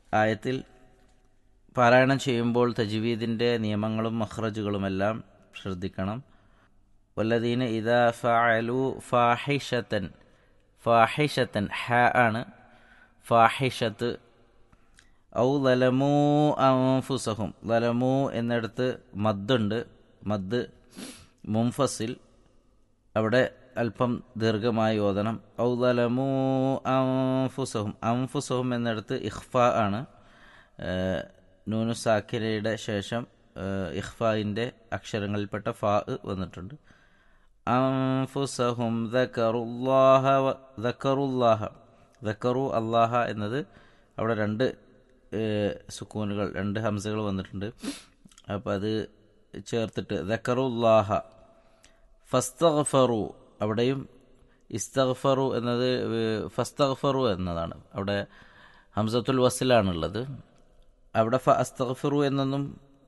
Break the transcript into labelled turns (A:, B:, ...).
A: ആയത്തിൽ പാരായണം ചെയ്യുമ്പോൾ തജ്വീദിൻ്റെ നിയമങ്ങളും മഖ്റജുകളുമെല്ലാം ശ്രദ്ധിക്കണം വല്ലദീന ഇദാ ഫഅലു ഫാഹിഷത്തൻ ഫാഹിഷത്തൻ ഹ ആണ് ഫാഹിഷത്ത് ഔ ലലമൂ അൻഫുസഹും ലലമൂ എന്നിടത്ത് മദ്ദുണ്ട് മദ് മുംഫസിൽ അവിടെ അല്പം ദീർഘമായി ഓതണം ഔ ലലമൂ അൻഫുസഹും അൻഫുസഹും എന്നിടത്ത് ഇഖ്ഫ ആണ് ഏഹ്, നൂനു സാക്കിരയുടെ ശേഷം ഏഹ്, ഇഖ്ഫായിൻ്റെ അക്ഷരങ്ങളിൽപ്പെട്ട ഫാ വന്നിട്ടുണ്ട് അൻഫുസഹും ദക്കറുല്ലാഹ വ- ദക്കറുല്ലാഹ ദക്കറു അല്ലാഹ എന്നത് അവിടെ രണ്ട് ഏഹ്, സുക്കൂനുകൾ രണ്ട് ഹംസകൾ വന്നിട്ടുണ്ട് അപ്പോൾ അത് ചേർത്തിട്ട് ദക്കറുല്ലാഹ ഫസ്തഗ്ഫറു അവിടെയും ഇസ്തഗ്ഫറു എന്നത് ഏഹ്, ഫസ്തഗ്ഫറു എന്നതാണ് അവിടെ ഹംസത്തുൽ വസിലാണുള്ളത് അവിടെ ഫ അസ്തഗ്ഫിറു എന്നൊന്നും